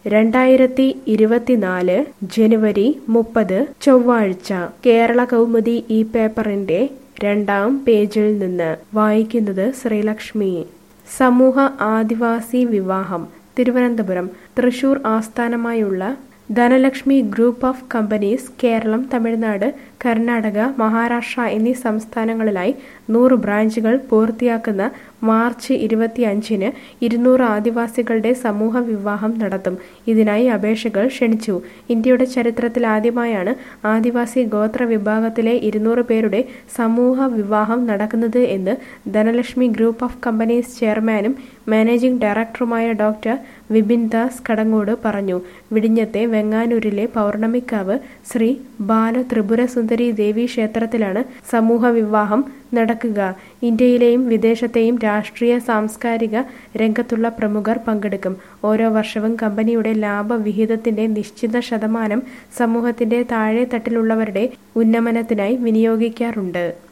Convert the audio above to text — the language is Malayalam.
രണ്ടായിരത്തി ഇരുപത്തിനാല് ജനുവരി മുപ്പത് ചൊവ്വാഴ്ച കേരള കൗമുദി ഈ പേപ്പറിന്റെ രണ്ടാം പേജിൽ നിന്ന് വായിക്കുന്നത് ശ്രീലക്ഷ്മി സമൂഹ ആദിവാസി വിവാഹം തിരുവനന്തപുരം തൃശൂർ ആസ്ഥാനമായുള്ള Dhanalakshmi group of companies Kerala Tamil Nadu Karnataka Maharashtra എന്നീ സംസ്ഥാനങ്ങളിലായി നൂറ് ബ്രാഞ്ചുകൾ പൂർത്തിയാക്കുന്ന മാർച്ച് ഇരുപത്തിയഞ്ചിന് ഇരുന്നൂറ് ആദിവാസികളുടെ സമൂഹ വിവാഹം നടത്തും ഇതിനായി അപേക്ഷകൾ ക്ഷണിച്ചു ഇന്ത്യയുടെ ചരിത്രത്തിൽ ആദ്യമായാണ് ആദിവാസി ഗോത്ര വിഭാഗത്തിലെ ഇരുന്നൂറ് പേരുടെ സമൂഹ വിവാഹം നടക്കുന്നത് എന്ന് ധനലക്ഷ്മി ഗ്രൂപ്പ് ഓഫ് കമ്പനീസ് ചെയർമാനും മാനേജിംഗ് ഡയറക്ടറുമായ ഡോക്ടർ വിപിൻ ദാസ് കടങ്ങോട് പറഞ്ഞു വിഴിഞ്ഞത്തെ വെങ്ങാനൂരിലെ പൗർണമിക്കാവ് ശ്രീ ബാല ത്രിപുര സുന്ദരി ദേവി ക്ഷേത്രത്തിലാണ് സമൂഹ വിവാഹം നടക്കുക ഇന്ത്യയിലെയും വിദേശത്തെയും രാഷ്ട്രീയ സാംസ്കാരിക രംഗത്തുള്ള പ്രമുഖർ പങ്കെടുക്കും ഓരോ വർഷവും കമ്പനിയുടെ ലാഭവിഹിതത്തിന്റെ നിശ്ചിത ശതമാനം സമൂഹത്തിന്റെ താഴെത്തട്ടിലുള്ളവരുടെ ഉന്നമനത്തിനായി വിനിയോഗിക്കാറുണ്ട്